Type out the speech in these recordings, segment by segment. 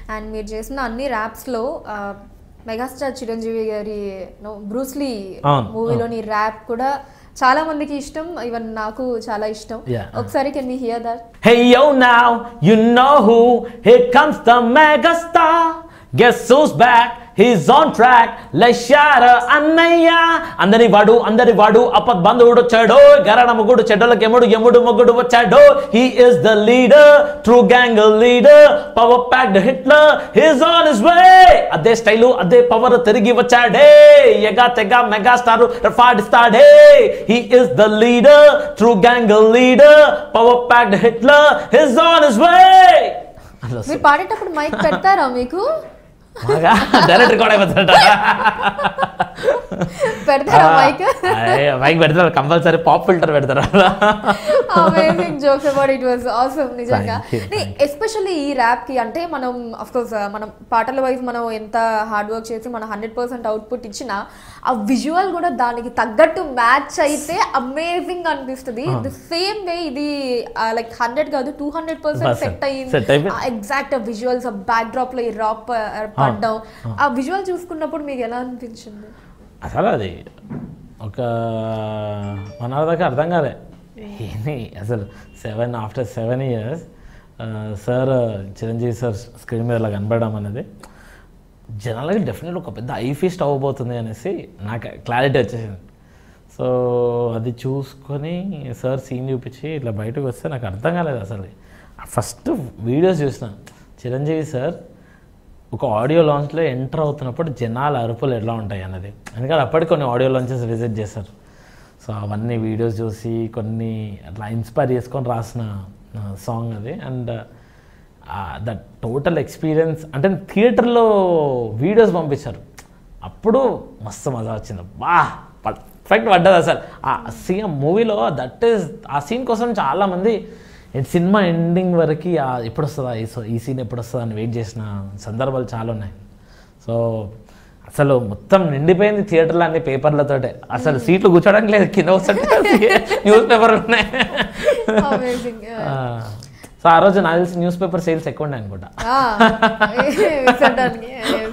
And మీరు చేసిన అన్ని ర్యాప్స్లో మెగాస్టార్ చిరంజీవి గారి బ్రూస్లీ అవును, మూవీలోని ర్యాప్ కూడా చాలా మందికి ఇష్టం ఈవెన్ నాకు చాలా ఇష్టం Yeah. ఒకసారి can we hear that Hey yo now, you know who? Here comes the megastar. Guess who's back? He's on track. లష్యార అన్నయ్య అందరి వాడు అందరి వాడు అపద్ బంధువుడు వచ్చాడో గరణ ముగుడు చెడ్డలకు ఎముడు ఎముడు మొగ్గుడు వచ్చాడో he is the leader true gang leader power packed Hitler his on his way అదే స్టైలు అదే పవర్ తిరిగి వచ్చాడే ఎగా తెగ మెగా స్టార్ రఫాడిస్తాడే he is the leader true gang leader power packed Hitler his on his way మీరు పాడేటప్పుడు mike పెడతారా మీకు డైరెక్ట్ రికార్డ్ అయిపోతుంట పెడతారా మైక్ మైక్ పెడతారు కంపల్సరీ పాప్ ఫిల్టర్ పెడతారు amazing jokes about it was awesome నిజంగా Thank you, ఎస్పెషల్లీ ఈ ర్యాప్ కి అంటే మనం అఫ్ కోర్స్ మనం పాటల వైజ్ మనం ఎంత హార్డ్ వర్క్ చేసి మనం హండ్రెడ్ పర్సెంట్ అవుట్పుట్ ఇచ్చినా ఆ విజువల్ కూడా దానికి తగ్గట్టు మ్యాచ్ అయితే అమేజింగ్ అనిపిస్తుంది ది సేమ్ వే ఇది లైక్ హండ్రెడ్ కాదు two hundred percent Percent. Set Set అయ్యింది అయిపోయింది. ఎగ్జాక్ట్ విజువల్స్ బ్యాక్ డ్రాప్ లో ఈ రాప్ పడ్డం ఆ విజువల్ చూసుకున్నప్పుడు మీకు ఎలా అనిపించింది అసలు అది ఒక వన్ అవర్ దాకా అర్థం కాలే ఏంది అసలు seven after seven years sir Chiranjeevi sir screen మీద ఇలా కనబడడం అనేది జనాలకి డెఫినెట్ ఒక పెద్ద ఐ ఫీస్ట్ అవ్వబోతుంది అనేసి నాకు క్లారిటీ వచ్చేసింది సో అది చూసుకొని సార్ సీన్ చూపించి ఇట్లా బయటకు వస్తే నాకు అర్థం కాలేదు అసలు ఫస్ట్ వీడియోస్ చూసిన చిరంజీవి సార్ ఒక ఆడియో లాంచ్లో ఎంటర్ అవుతున్నప్పుడు జనాల అరుపులు ఎలా ఉంటాయి అన్నది ఎందుకంటే అప్పటికి కొన్ని ఆడియో లాంచెస్ విజిట్ చేశారు సో అవన్నీ వీడియోస్ చూసి కొన్ని అట్లా ఇన్స్పైర్ చేసుకొని రాసిన సాంగ్ అది అండ్ దట్ టోటల్ ఎక్స్పీరియన్స్ అంటే థియేటర్లో వీడియోస్ పంపించారు అప్పుడు మస్తు మజా వచ్చింది బా పర్ఫెక్ట్ పడ్డది అసలు ఆ సీఎం మూవీలో దట్ ఈస్ ఆ సీన్ కోసం చాలామంది సినిమా ఎండింగ్ వరకు ఆ ఎప్పుడు వస్తుందా ఈ సో- ఈ సీన్ ఎప్పుడు వస్తుందా అని వెయిట్ చేసిన సందర్భాలు చాలా ఉన్నాయి సో అసలు మొత్తం నిండిపోయింది థియేటర్లో అన్ని పేపర్లతోటే అసలు సీట్లు కూర్చోడానికి లేదు కింద వస్తుంటే న్యూస్ పేపర్ ఉన్నాయి అమేజింగ్ సో ఆ రోజు నాకు తెలిసి న్యూస్ పేపర్ సేల్స్ ఎక్కువ ఉన్నాయి అనుకుంటా విసరడానికి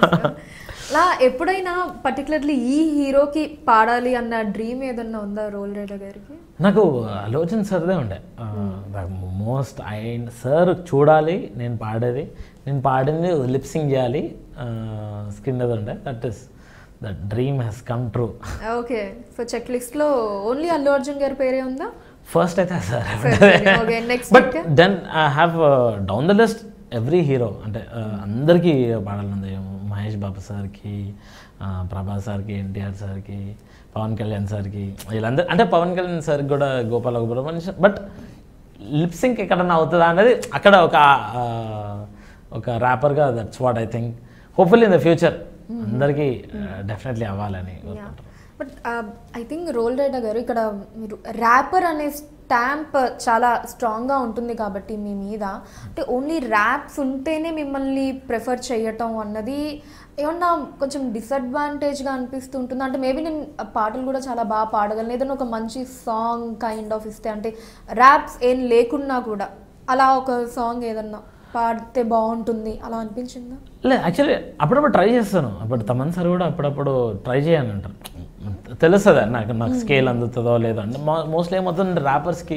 లా ఎప్పుడైనా పర్టికులర్లీ ఈ హీరోకి పాడాలి అన్న డ్రీమ్ ఏదన్నా ఉందా రోల్ రైడర్ గారికి నాకు ఆలోచన సర్దే ఉండే మోస్ట్ ఐ సార్ చూడాలి నేను పాడేది నేను పాడింది లిప్సింగ్ చేయాలి స్కిన్ మీద ఉండే that is that dream has come true okay so checklist లో ఓన్లీ అల్లు అర్జున్ గారి పేరే ఉందా ఫస్ట్ అయితే sir okay next but then I have down the list every hero అంటే uh, అందరికీ పాడాలన్నది మహేష్ బాబు సార్కి uh, ప్రభాస్ సార్కి ఎన్టీఆర్ సార్కి పవన్ కళ్యాణ్ సార్కి వీళ్ళందరూ అంటే పవన్ కళ్యాణ్ సార్కి కూడా గోపాల సుబ్రహ్మణ్యం బట్ లిప్సింగ్ ఎక్కడన్నా అవుతుందా అనేది అక్కడ ఒక uh, ఒక ర్యాపర్గా that's what I think hopefully in the future అందరికీ డెఫినెట్లీ అవ్వాలని కోరుకుంటున్నాను but I think roll rider గారు ఇక్కడ మీరు ర్యాపర్ అనే స్టాంప్ చాలా స్ట్రాంగ్గా ఉంటుంది కాబట్టి మీ మీద అంటే ఓన్లీ ర్యాప్స్ ఉంటేనే మిమ్మల్ని ప్రిఫర్ చేయటం అన్నది ఏమన్నా కొంచెం డిసడ్వాంటేజ్గా అనిపిస్తుంటుంది అంటే మేబీ నేను ఆ పాటలు కూడా చాలా బాగా పాడగలను ఏదైనా ఒక మంచి సాంగ్ కైండ్ ఆఫ్ ఇస్తే అంటే ర్యాప్స్ ఏం లేకున్నా కూడా అలా ఒక సాంగ్ ఏదన్నా పాడితే బాగుంటుంది అలా అనిపించిందా లేదు యాక్చువల్లీ అప్పుడప్పుడు ట్రై చేస్తాను అప్పుడు తమన్ సార్ కూడా అప్పుడప్పుడు ట్రై చేయని అంటారు తెలుస్తుంది నాకు నాకు స్కేల్ అందుతుందో లేదో అంటే మోస్ట్లీ ఏమవుతుంది ర్యాపర్స్కి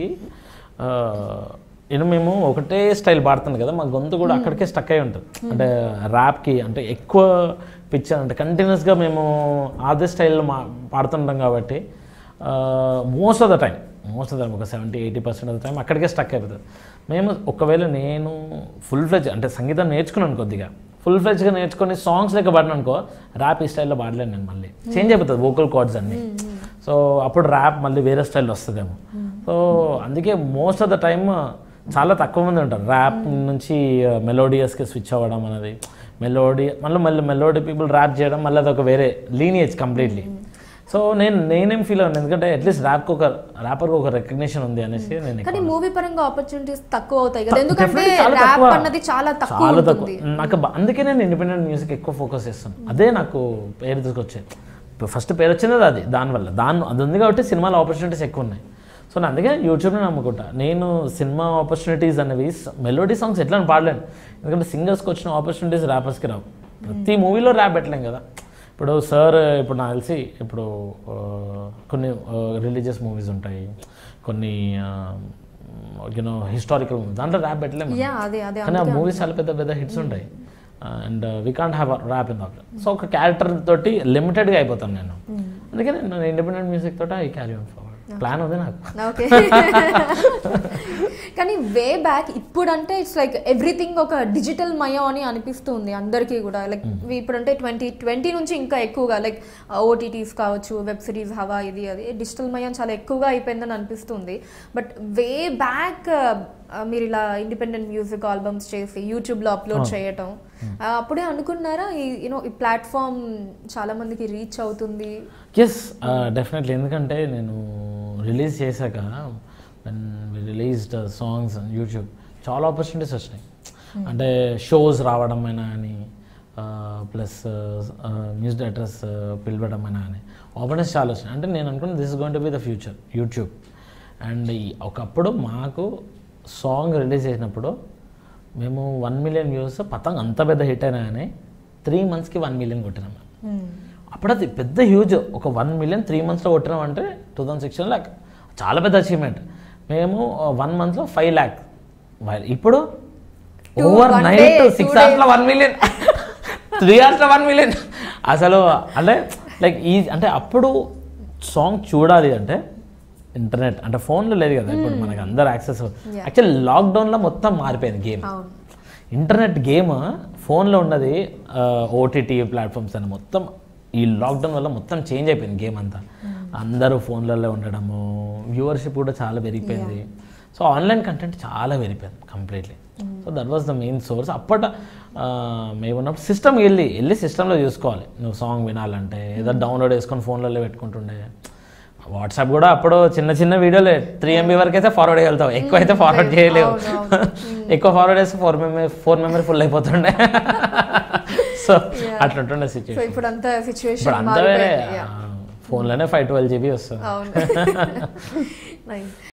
నేను మేము ఒకటే స్టైల్ పాడుతుంది కదా మా గొంతు కూడా అక్కడికే స్టక్ అయి ఉంటుంది అంటే ర్యాప్కి అంటే ఎక్కువ పిచ్ అంటే కంటిన్యూస్గా మేము అదే స్టైల్లో మా పాడుతుంటాం కాబట్టి most of the time most of the time ఒక seventy eighty percent of the time అక్కడికే స్టక్ అయిపోతుంది మేము ఒకవేళ నేను ఫుల్ ఫ్లెజ్ అంటే సంగీతం నేర్చుకున్నాను కొద్దిగా ఫుల్ ఫ్లెజ్గా నేర్చుకొని సాంగ్స్ లెక్క పాడిన అనుకో ర్యాప్ ఈ స్టైల్లో పాడలేను నేను మళ్ళీ చేంజ్ అయిపోతుంది వోకల్ కార్డ్స్ అన్నీ సో అప్పుడు ర్యాప్ మళ్ళీ వేరే స్టైల్లో వస్తుందేమో సో అందుకే మోస్ట్ ఆఫ్ ద టైమ్ చాలా తక్కువ మంది ఉంటారు ర్యాప్ నుంచి మెలోడియస్కి స్విచ్ అవ్వడం అనేది మెలోడీ మళ్ళీ మళ్ళీ మెలోడీ పీపుల్ ర్యాప్ చేయడం మళ్ళీ అదొక వేరే లీనియేజ్ కంప్లీట్లీ సో నేను నేనేం ఫీల్ అవ్వను ఎందుకంటే అట్లీస్ట్ ర్యాప్కి ఒక ర్యాపర్కి ఒక రికగ్నిషన్ ఉంది అనేసి నేను కానీ మూవీ పరంగా ఆపర్చునిటీస్ తక్కువ అవుతాయి కదా ఎందుకంటే Definitely చాలా ర్యాప్ తక్కువ. అన్నది చాలా తక్కువ చాలా తక్కువ ఉంటుంది నాకు బా- అందుకే నేను ఇండిపెండెంట్ మ్యూజిక్ ఎక్కువ ఫోకస్ చేస్తాను అదే నాకు పేరు తీసుకొచ్చేది ఫస్ట్ పేరు వచ్చినది అది దానివల్ల దాని అది ఉంది కాబట్టి సినిమాలో ఆపర్చునిటీస్ ఎక్కువ ఉన్నాయి సో నేను అందుకే యూట్యూబ్ని నమ్ముకుంటా నేను సినిమా ఆపర్చునిటీస్ అనేవి మెలోడీ సాంగ్స్ ఎట్లా అని పాడలేను ఎందుకంటే సింగర్స్కి వచ్చిన ఆపర్చునిటీస్ ర్యాపర్స్కి రావు ప్రతి మూవీలో ర్యాప్ పెట్టలేం కదా ఇప్పుడు సార్ ఇప్పుడు నాకు తెలిసి ఇప్పుడు ఆ, కొన్ని రిలీజియస్ మూవీస్ ఉంటాయి కొన్ని యూనో హిస్టారికల్ మూవీస్ దాంట్లో ర్యాప్ పెట్టలేము యా అదే అదే కానీ ఆ మూవీస్ చాలా పెద్ద పెద్ద హిట్స్ ఉంటాయి and we can't have rap in that so ఒక క్యారెక్టర్ తోటి లిమిటెడ్గా అయిపోతాను నేను అందుకే నేను ఇండిపెండెంట్ మ్యూజిక్ తోటి I carry on forward plan ఉంది నాకు ఓకే కానీ వే బ్యాక్ ఇప్పుడంటే ఇట్స్ లైక్ ఎవ్రీథింగ్ ఒక డిజిటల్ మయం అని అనిపిస్తుంది అందరికీ కూడా లైక్ ఇప్పుడంటే ట్వంటీ ట్వంటీ నుంచి ఇంకా ఎక్కువగా లైక్ ఓటీటీస్ కావచ్చు వెబ్ సిరీస్ హవా ఇది అది డిజిటల్ మయం చాలా ఎక్కువగా అయిపోయిందని అనిపిస్తుంది బట్ వే బ్యాక్ మీరు ఇలా ఇండిపెండెంట్ మ్యూజిక్ ఆల్బమ్స్ చేసి యూట్యూబ్లో అప్లోడ్ చేయటం ఆ, అప్పుడే అనుకున్నారా ఈ యూనో ఈ ప్లాట్ఫామ్ చాలా మందికి రీచ్ అవుతుంది ఎస్ డెఫినెట్లీ ఎందుకంటే నేను రిలీజ్ చేశాక రిలీజ్డ్ సాంగ్స్ యూట్యూబ్ చాలా ఆపర్చునిటీస్ వచ్చినాయి అంటే షోస్ రావడం అయినా అని ప్లస్ మ్యూజిక్ డైరెక్టర్స్ పిలవడం అయినా అని ఆపర్చునిటీస్ చాలా వచ్చినాయి అంటే నేను అనుకున్న this is going to be the future YouTube and ఒకప్పుడు మాకు సాంగ్ రిలీజ్ చేసినప్పుడు మేము వన్ మిలియన్ వ్యూస్ పతంగ్ అంత పెద్ద హిట్ అయినా కానీ త్రీ మంత్స్కి వన్ మిలియన్ కొట్టినాం మేము అప్పుడు అది పెద్ద హ్యూజ్ ఒక వన్ మిలియన్ త్రీ మంత్స్లో కొట్టినాం అంటే టూ థౌసండ్ సిక్స్టీన్ ల్యాక్ చాలా పెద్ద అచీవ్మెంట్ మేము వన్ మంత్లో ఫైవ్ ల్యాక్ ఇప్పుడు Two- over one night day, two six అవర్స్లో వన్ మిలియన్ త్రీ అవర్స్లో వన్ మిలియన్ అసలు అంటే లైక్ ఈ అంటే అప్పుడు సాంగ్ చూడాలి అంటే ఇంటర్నెట్ అంటే ఫోన్లో లేదు కదా ఇప్పుడు మనకి అందరు యాక్సెస్ యాక్చువల్ లాక్డౌన్లో మొత్తం మారిపోయింది గేమ్ అవును ఇంటర్నెట్ గేమ్ ఫోన్లో ఉన్నది ఓటీటీ ప్లాట్ఫామ్స్ అని మొత్తం ఈ లాక్డౌన్ వల్ల మొత్తం చేంజ్ అయిపోయింది గేమ్ అంతా అందరూ ఫోన్లలో ఉండడము వ్యూవర్షిప్ కూడా చాలా పెరిగిపోయింది సో ఆన్లైన్ కంటెంట్ చాలా పెరిగిపోయింది completely so that was the main source అప్పట ఆ, మేము ఉన్నప్పుడు సిస్టమ్కి వెళ్ళి వెళ్ళి సిస్టంలో చూసుకోవాలి నువ్వు సాంగ్ వినాలంటే ఏదో డౌన్లోడ్ చేసుకొని ఫోన్లలో పెట్టుకుంటుండే వాట్సాప్ కూడా అప్పుడు చిన్న చిన్న వీడియోలే త్రీ ఎంబీ వరకు అయితే ఫార్వర్డ్ చేయగలుగుతావు ఎక్కువ అయితే ఫార్వర్డ్ చేయలేవు ఎక్కువ ఫార్వర్డ్ చేస్తే ఫోర్ మెమరీ ఫోర్ మెమరీ ఫుల్ అయిపోతుండే సో అట్లుంటుండే సో సిచ్యువేషన్ ఇప్పుడు అంతా ఇప్పుడు సిచ్యువేషన్ అంతా వేరే ఫోన్లోనే ఫైవ్ ట్వెల్వ్ జీబీ వస్తుంది అవును నైస్